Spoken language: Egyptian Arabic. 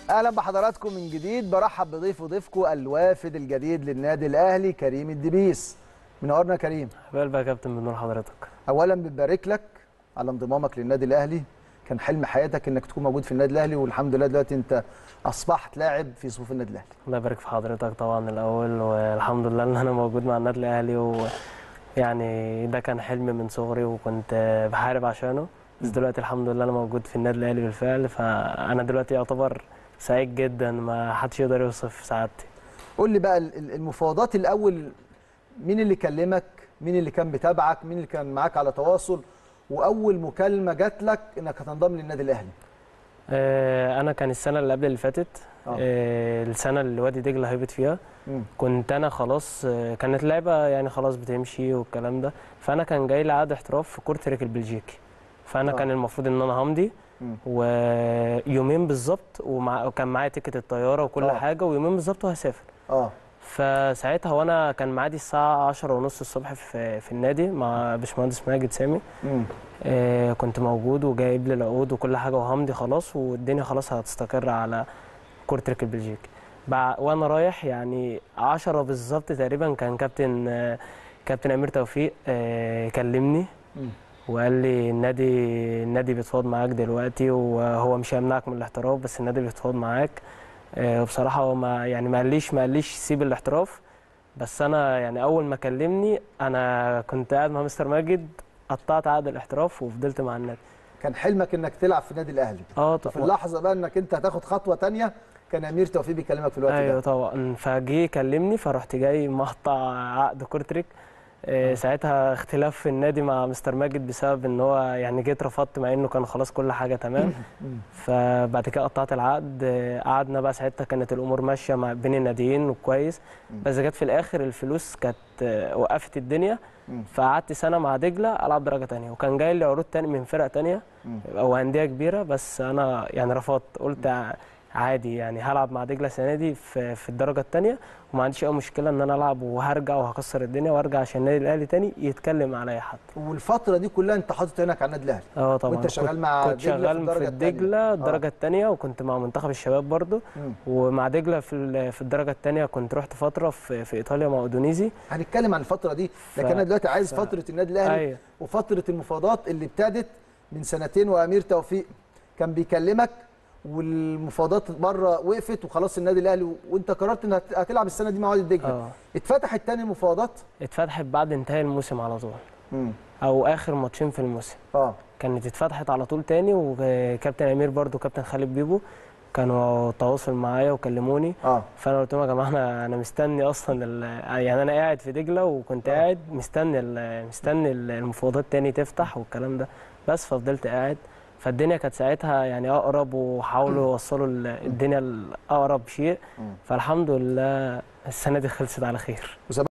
اهلا بحضراتكم من جديد برحب بضيف وضيفكم الوافد الجديد للنادي الاهلي كريم الدبيس منورنا يا كريم حبال بقى يا كابتن بنور حضرتك اولا بنبارك لك على انضمامك للنادي الاهلي كان حلم حياتك انك تكون موجود في النادي الاهلي والحمد لله دلوقتي انت اصبحت لاعب في صفوف النادي الاهلي الله يبارك في حضرتك طبعا الاول والحمد لله ان انا موجود مع النادي الاهلي ويعني ده كان حلم من صغري وكنت بحارب عشانه بس دلوقتي الحمد لله انا موجود في النادي الاهلي بالفعل فانا دلوقتي يعتبر سعيد جدا ما حدش يقدر يوصف سعادتي قول لي بقى ال- ال- المفاوضات الاول مين اللي كلمك مين اللي كان بيتابعك مين اللي كان معاك على تواصل واول مكالمه جات لك انك هتنضم للنادي الاهلي آه، انا كان السنه اللي قبل اللي فاتت آه. آه، السنه اللي وادي دجله هيبت فيها مم. كنت انا خلاص آه، كانت لعبه يعني خلاص بتمشي والكلام ده فانا كان جاي لي عقد احتراف في كورتريك البلجيكي فانا آه. كان المفروض ان انا همضي مم. ويومين بالظبط ومع... وكان معايا تيكت الطياره وكل آه. حاجه ويومين بالظبط وهسافر اه فساعتها وانا كان معادي الساعه 10 ونص الصبح في في النادي مع باشمهندس ماجد سامي مم. آه، كنت موجود وجايب لي العقود وكل حاجه وهمضي خلاص والدنيا خلاص هتستقر على كورتريك البلجيكي بع- وانا رايح يعني 10 بالظبط تقريبا كان كابتن آه، كابتن امير توفيق آه، كلمني مم. وقال لي النادي النادي بيتفاوض معاك دلوقتي وهو مش هيمنعك من الاحتراف بس النادي بيتفاوض معاك آه، وبصراحه هو ما يعني ما قاليش ما قاليش سيب الاحتراف بس انا يعني اول ما كلمني انا كنت قاعد مع مستر ماجد قطعت عقد الاحتراف وفضلت مع النادي كان حلمك انك تلعب في النادي الاهلي اه في طبعا اللحظه بقى انك انت هتاخد خطوه تانية كان امير توفيق بيكلمك في الوقت ايوه ده طبعا فجه يكلمني فرحت جاي مقطع عقد كورتريك آه، ساعتها اختلاف في النادي مع مستر ماجد بسبب ان هو يعني جيت رفضت مع انه كان خلاص كل حاجه تمام مم. فبعد كده قطعت العقد آه، قعدنا بقى ساعتها كانت الامور ماشيه مع بين الناديين وكويس مم. بس جت في الاخر الفلوس كانت آه، وقفت الدنيا مم. فقعدت سنه مع دجله العب درجه تانية وكان جاي لي عروض تاني من فرق تانية مم. او انديه كبيره بس انا يعني رفضت قلت ع- عادي يعني هلعب مع دجله السنه دي في في الدرجه الثانيه وما عنديش اي مشكله ان انا العب وهرجع وهكسر الدنيا وارجع عشان النادي الاهلي تاني يتكلم عليا حد والفتره دي كلها انت حاطط عينك على النادي الاهلي اه طبعا وانت شغال كنت- مع كنت دجلة في شغال الدرجة في التانية. دجله آه. الدرجه الثانيه وكنت مع منتخب الشباب برضو مم. ومع دجله في ال- في الدرجه الثانيه كنت رحت فتره في في ايطاليا مع اودونيزي هنتكلم عن الفتره دي لكن ف- انا دلوقتي عايز ف- فتره النادي الاهلي ايوه وفتره المفاوضات اللي ابتدت من سنتين وامير توفيق كان بيكلمك والمفاوضات بره وقفت وخلاص النادي الاهلي و... وانت قررت انك هتلعب السنه دي مع وادي دجله اه اتفتحت تاني المفاوضات اتفتحت بعد انتهاء الموسم على طول امم او اخر ماتشين في الموسم اه كانت اتفتحت على طول تاني وكابتن امير برضو كابتن خالد بيبو كانوا تواصل معايا وكلموني اه فانا قلت لهم يا جماعه انا انا مستني اصلا ال- يعني انا قاعد في دجله وكنت آه. قاعد مستني ال- مستني ال- المفاوضات تاني تفتح والكلام ده بس ففضلت قاعد فالدنيا كانت ساعتها يعني اقرب وحاولوا يوصلوا ال- الدنيا لاقرب شيء مم. فالحمد لله السنه دي خلصت على خير